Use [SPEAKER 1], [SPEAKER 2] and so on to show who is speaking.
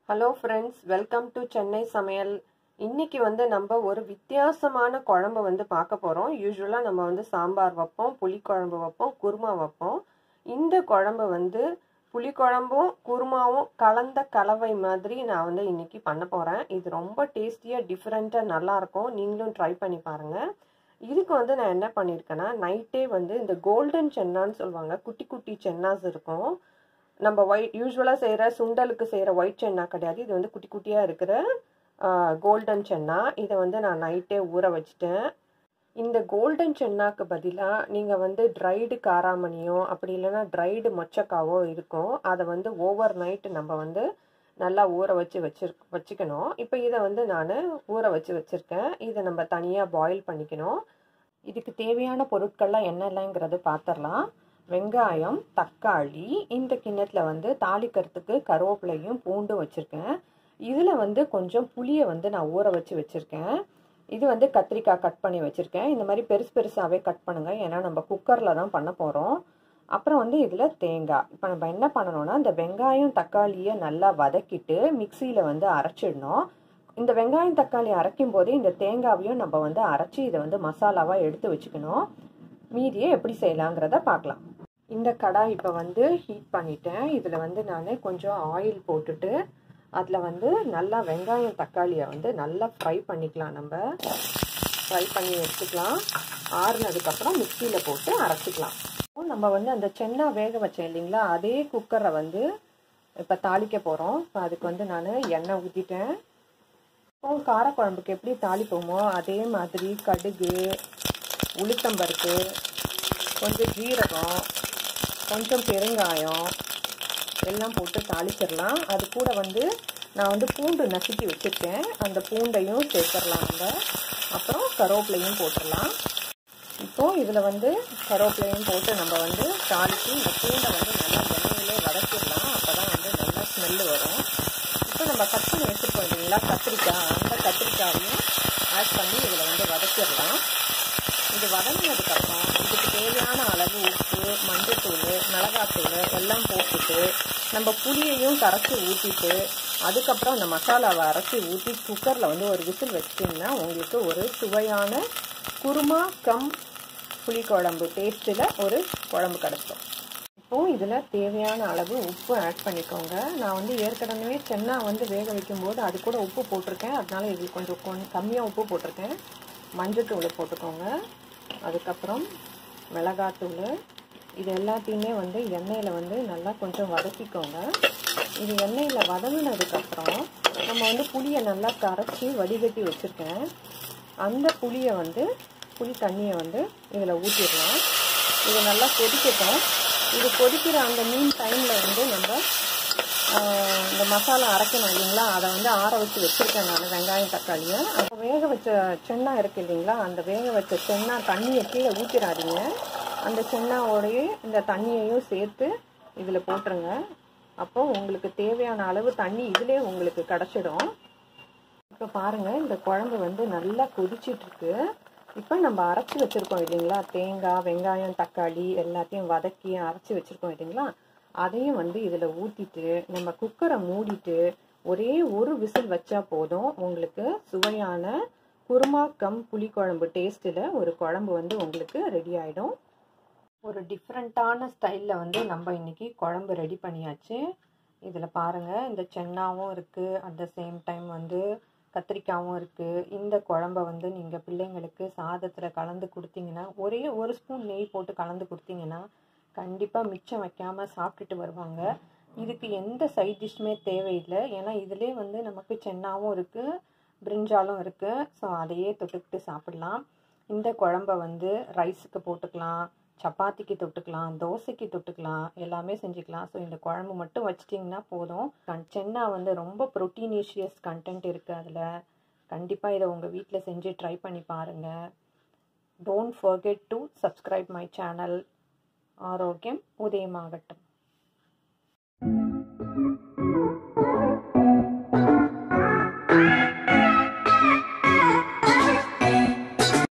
[SPEAKER 1] hello friends welcome to Chennai சமையல் இன்னைக்கு வந்து நம்ம ஒரு வித்தியாசமான குழம்பு வந்து பார்க்க போகிறோம் யூஸ்வலாக நம்ம வந்து சாம்பார் வைப்போம் புளிக்குழம்பு வைப்போம் குருமா வைப்போம் இந்த குழம்பு வந்து புளிக்குழம்பும் குருமாவும் கலந்த கலவை மாதிரி நான் வந்து இன்னைக்கு பண்ண போகிறேன் இது ரொம்ப டேஸ்டியாக டிஃப்ரெண்ட்டாக நல்லாயிருக்கும் நீங்களும் ட்ரை பண்ணி பாருங்கள் இதுக்கு வந்து நான் என்ன பண்ணியிருக்கேன்னா நைட்டே வந்து இந்த கோல்டன் சென்னான்னு சொல்லுவாங்க குட்டி குட்டி சென்னாஸ் இருக்கும் நம்ம ஒயிட் யூஸ்வலாக செய்கிற சுண்டலுக்கு செய்கிற ஒயிட் சென்னா கிடையாது இது வந்து குட்டி குட்டியாக இருக்கிற கோல்டன் சென்னா இதை வந்து நான் நைட்டே ஊற வச்சுட்டேன் இந்த கோல்டன் சென்னாக்கு பதிலாக நீங்கள் வந்து ட்ரைடு காராமணியோ அப்படி இல்லைன்னா ட்ரைடு மொச்சக்காவோ இருக்கும் அதை வந்து ஓவர் நைட்டு நம்ம வந்து நல்லா ஊற வச்சு வச்சிரு வச்சுக்கணும் இப்போ இதை வந்து நான் ஊற வச்சு வச்சுருக்கேன் இதை நம்ம தனியாக பாயில் பண்ணிக்கணும் இதுக்கு தேவையான பொருட்கள்லாம் என்னெல்லாங்கிறது பார்த்துடலாம் வெங்காயம் தக்காளி இந்த கிண்ணத்தில் வந்து தாளிக்கிறதுக்கு கருவேப்பிலையும் பூண்டும் வச்சுருக்கேன் இதில் வந்து கொஞ்சம் புளியை வந்து நான் ஊற வச்சு வச்சுருக்கேன் இது வந்து கத்திரிக்காய் கட் பண்ணி வச்சுருக்கேன் இந்த மாதிரி பெருசு பெருசாகவே கட் பண்ணுங்கள் ஏன்னா நம்ம குக்கரில் தான் பண்ண போகிறோம் அப்புறம் வந்து இதில் தேங்காய் இப்போ நம்ம என்ன பண்ணணும்னா இந்த வெங்காயம் தக்காளியை நல்லா வதக்கிட்டு மிக்சியில் வந்து அரைச்சிடணும் இந்த வெங்காயம் தக்காளி அரைக்கும் போதே இந்த தேங்காவையும் நம்ம வந்து அரைச்சி இதை வந்து மசாலாவாக எடுத்து வச்சுக்கணும் மீதியை எப்படி செய்யலாங்கிறத பார்க்கலாம் இந்த கடாய் இப்போ வந்து ஹீட் பண்ணிட்டேன் இதில் வந்து நான் கொஞ்சம் ஆயில் போட்டுட்டு அதில் வந்து நல்லா வெங்காயம் தக்காளியை வந்து நல்லா ஃப்ரை பண்ணிக்கலாம் நம்ம ஃப்ரை பண்ணி எடுத்துக்கலாம் ஆறுனதுக்கப்புறம் மிக்சியில் போட்டு அரைச்சிக்கலாம் நம்ம வந்து அந்த சென்னா வேக வச்சேன் இல்லைங்களா அதே குக்கரை வந்து இப்போ தாளிக்க போகிறோம் இப்போ அதுக்கு வந்து நான் எண்ணெய் ஊற்றிட்டேன் இப்போ காரக்குழம்புக்கு எப்படி தாளிப்போமோ அதே மாதிரி கடுகு உளுத்தம்பருப்பு கொஞ்சம் ஜீரகம் கொஞ்சம் பெருங்காயம் எல்லாம் போட்டு தாளிச்சிடலாம் அது கூட வந்து நான் வந்து பூண்டு நசுக்கி வச்சுருக்கேன் அந்த பூண்டையும் சேர்த்துடலாம் நம்ம அப்புறம் கருவேப்பிலையும் போட்டுடலாம் இப்போது இதில் வந்து கருவேப்பிலையும் போட்டு நம்ம வந்து தாளித்து இந்த பூண்டை வந்து நல்லா எண்ணெயிலே வதக்கிடலாம் அப்போ தான் வந்து நல்லா ஸ்மெல்லு வரும் இப்போ நம்ம கட் பண்ணி வச்சுருக்கோம் இல்லைங்களா கத்திரிக்காய் அந்த கத்திரிக்காயையும் ஆட் பண்ணி இதில் வந்து வதக்கிடலாம் இது வதங்கினதுக்கப்புறம் இதுக்கு தேவையான அளவு உப்பு மஞ்சத்தூள் மிளகாத்தூள் எல்லாம் போட்டுட்டு நம்ம புளியையும் கரைச்சி ஊற்றிட்டு அதுக்கப்புறம் அந்த மசாலாவை அரைச்சி ஊற்றி குக்கரில் வந்து ஒரு விசில் வச்சிட்டிங்கன்னா உங்களுக்கு ஒரு சுவையான குருமா கம் புளிக்குழம்பு டேஸ்ட்டில் ஒரு குழம்பு கிடச்சிடும் இப்போது இதில் தேவையான அளவு உப்பு ஆட் பண்ணிக்கோங்க நான் வந்து ஏற்கனவே சென்னா வந்து வேக வைக்கும்போது அது கூட உப்பு போட்டிருக்கேன் அதனால இது கொஞ்சம் கொஞ்சம் கம்மியாக உப்பு போட்டிருக்கேன் மஞ்சத்தூள் போட்டுக்கோங்க அதுக்கப்புறம் மிளகாத்தூள் இது எல்லாத்தையுமே வந்து எண்ணெயில் வந்து நல்லா கொஞ்சம் வதக்கிக்கோங்க இது எண்ணெயில் வதங்கினதுக்கப்புறம் நம்ம வந்து புளியை நல்லா கரைச்சி வடிகட்டி வச்சுருக்கேன் அந்த புளியை வந்து புளி தண்ணியை வந்து இதில் ஊற்றிடலாம் இது நல்லா கொதிக்கட்டும் இது கொதிக்கிற அந்த மீன் டைமில் வந்து நம்ம இந்த மசாலா அரைக்கணும் இல்லைங்களா அதை வந்து ஆற வச்சு வச்சுருக்கேன் நான் வெங்காயம் தக்காளியை அப்போ வேக வச்ச சென்னா இருக்குது இல்லைங்களா அந்த வேக வச்ச சென்னா தண்ணியை கீழே ஊற்றிடாதீங்க அந்த சென்னாவோடையே இந்த தண்ணியையும் சேர்த்து இதில் போட்டுருங்க அப்போ உங்களுக்கு தேவையான அளவு தண்ணி இதிலே உங்களுக்கு கிடச்சிடும் இப்போ பாருங்கள் இந்த குழம்பு வந்து நல்லா கொதிச்சிட்ருக்கு இப்போ நம்ம அரைச்சி வச்சுருக்கோம் இல்லைங்களா தேங்காய் வெங்காயம் தக்காளி எல்லாத்தையும் வதக்கி அரைச்சி வச்சுருக்கோம் இல்லைங்களா அதையும் வந்து இதில் ஊற்றிட்டு நம்ம குக்கரை மூடிட்டு ஒரே ஒரு விசில் வச்சா போதும் உங்களுக்கு சுவையான குருமா கம் புளிக்குழம்பு டேஸ்ட்டில் ஒரு குழம்பு வந்து உங்களுக்கு ரெடி ஆகிடும் ஒரு டிஃப்ரெண்ட்டான ஸ்டைலில் வந்து நம்ம இன்றைக்கி குழம்பு ரெடி பண்ணியாச்சு இதில் பாருங்கள் இந்த சென்னாவும் இருக்குது அட் த சேம் டைம் வந்து கத்திரிக்காயும் இருக்குது இந்த குழம்ப வந்து நீங்கள் பிள்ளைங்களுக்கு சாதத்தில் கலந்து கொடுத்தீங்கன்னா ஒரே ஒரு ஸ்பூன் நெய் போட்டு கலந்து கொடுத்தீங்கன்னா கண்டிப்பாக மிச்சம் வைக்காமல் சாப்பிட்டுட்டு வருவாங்க இதுக்கு எந்த சைட் டிஷ்ஷுமே தேவையில்லை ஏன்னா இதிலே வந்து நமக்கு சென்னாவும் இருக்குது பிரிஞ்சாலும் இருக்குது ஸோ அதையே தொட்டுக்கிட்டு சாப்பிட்லாம் இந்த குழம்ப வந்து ரைஸுக்கு போட்டுக்கலாம் சப்பாத்திக்கு தொட்டுக்கலாம் தோசைக்கு தொட்டுக்கலாம் எல்லாமே செஞ்சுக்கலாம் ஸோ இந்த குழம்பு மட்டும் வச்சிட்டிங்கன்னா போதும் சென்னா வந்து ரொம்ப ப்ரோட்டீனீஷியஸ் கண்டென்ட் இருக்குது அதில் கண்டிப்பாக இதை உங்கள் வீட்டில் செஞ்சு ட்ரை பண்ணி பாருங்கள் don't forget to subscribe my channel ஆரோக்கியம் உதயமாகட்டும்